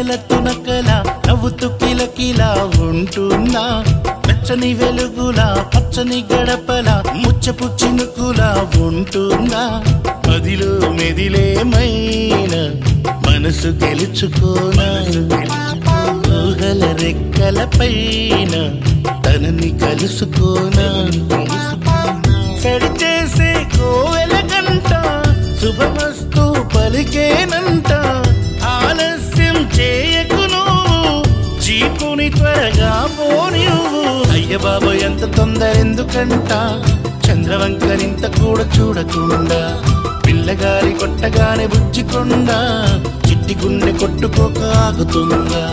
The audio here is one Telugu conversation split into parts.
వన్నెల తునకల నవ్వుతూ కిలకిలా ఉంటున్నా వెచ్చని వెలుగులా పచ్చని గడపల ముచ్చపు చినుకులా ఉంటున్నా మదిలో మెదిలేమైన మనసు గెలుచుకోనా ఊహల రెక్కల పైన తనని కలుసుకోనా సడి చేసే కోవెల గంట శుభమస్తు పలికేనంట ఆలస్యం చేయకును జీపుని త్వరగా పోనివ్వు అయ్య బాబు ఎంత తొందర ఎందుకంట చంద్రవంకరింత కూడా చూడకుండా పిల్లగారి కొట్టగానే బుజ్జికొండా చిట్టి గుండె కొట్టుకోక ఆగుతుందా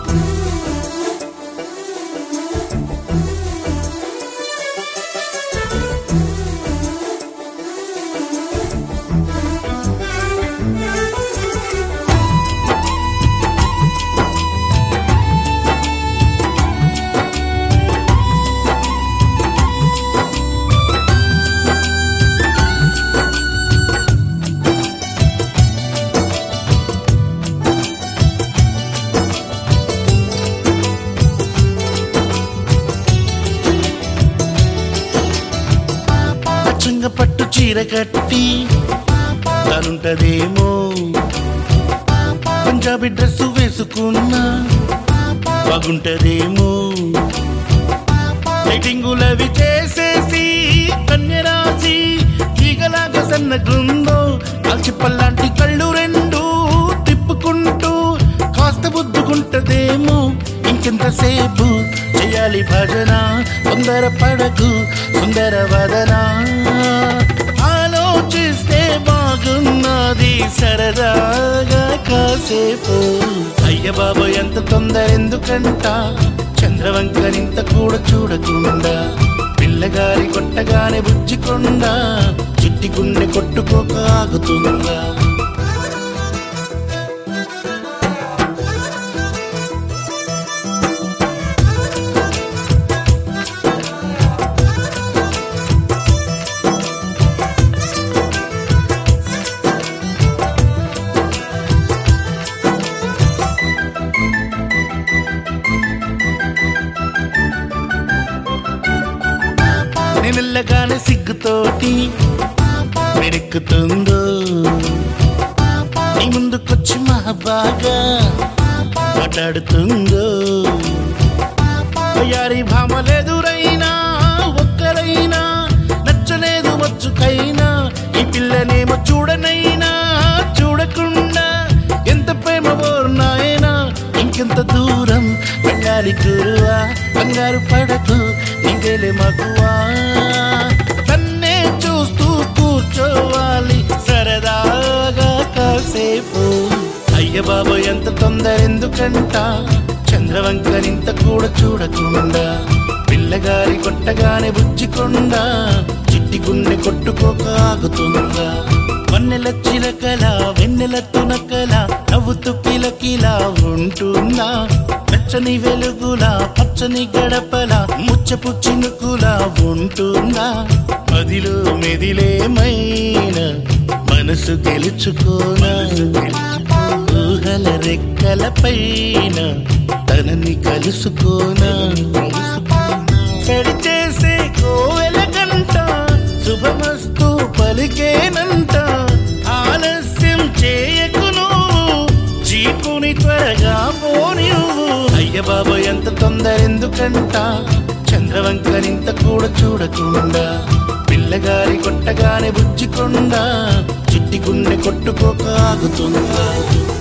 పచ్చంగ పట్టు చీర కట్టి తనుంటదేమో పంజాబీ డ్రెస్ వేసుకున్నా బాగుంటదేమో లైటింగులవి చేసేసి కన్యరాసి తీగలాగా సన్నగుందో కాల్చిప్పల్లాంటి కళ్ళు రెండు తిప్పుకుంటూ కాస్త బుద్దుకుంటదేమో ఇంకెంతసేపు చేయాలి భజన తొందర పడకు సుందర వదన ఆలోచిస్తే బాగున్నది సరదాగా కాసేపు అయ్య బాబు ఎంత తొందర ఎందుకంట చంద్రవంకరింత కూడా చూడకుండా పిల్లగారి కొట్టగానే బుజ్జికొండా చిట్టి గుండె కొట్టుకోక ఆగుతుందా నిన్నగానే సిగ్గుతోటి మెరుక్కుతుందో నీ ముందుకొచ్చి మహాబాగా మాట్లాడుతుందో యారి భామలెదురైనా ఒక్కరైనా నచ్చలేదు మచ్చుకైనా ఈ పిల్లనేమో చూడనైనా చూడకుండా ఎంత ప్రేమ బోర్నాయనా ఇంకెంత దూరం వెళ్ళాలి గురువా కంగారు పడకు నీకేలే మగువా తన్నే చూస్తూ కూర్చోవాలి సరదాగా కాసేపు అయ్య బాబు ఎంత తొందర ఎందుకంట చంద్రవంకరింత కూడా చూడకుండా పిల్లగారి కొట్టగానే బుజ్జికొండా చిట్టి గుండె కొట్టుకోక ఆగుతుందా వన్నెల చిలకల వెన్నెల తునకల నవ్వుతూ కిలకిలా ఉంటున్నా వెచ్చని వెలుగులా పచ్చని గడపల ముచ్చపు చినుకులా ఉంటున్నా మదిలో మెదిలేమైన మనసు గెలుచుకోనా ఊహల రెక్కల పైన తనని కలుసుకోనా సడి చేసే కోవెల గంట శుభమస్తు పలికేనంట ఆలస్యం చేయకును జీపుని త్వరగా పోనివ్వు అయ్య బాబు ఎంత తొందర ఎందుకంట చంద్రవంకరింత కూడా చూడకుండా పిల్లగారి కొట్టగానే బుజ్జికొండా చిట్టి గుండె కొట్టుకోక ఆగుతుందా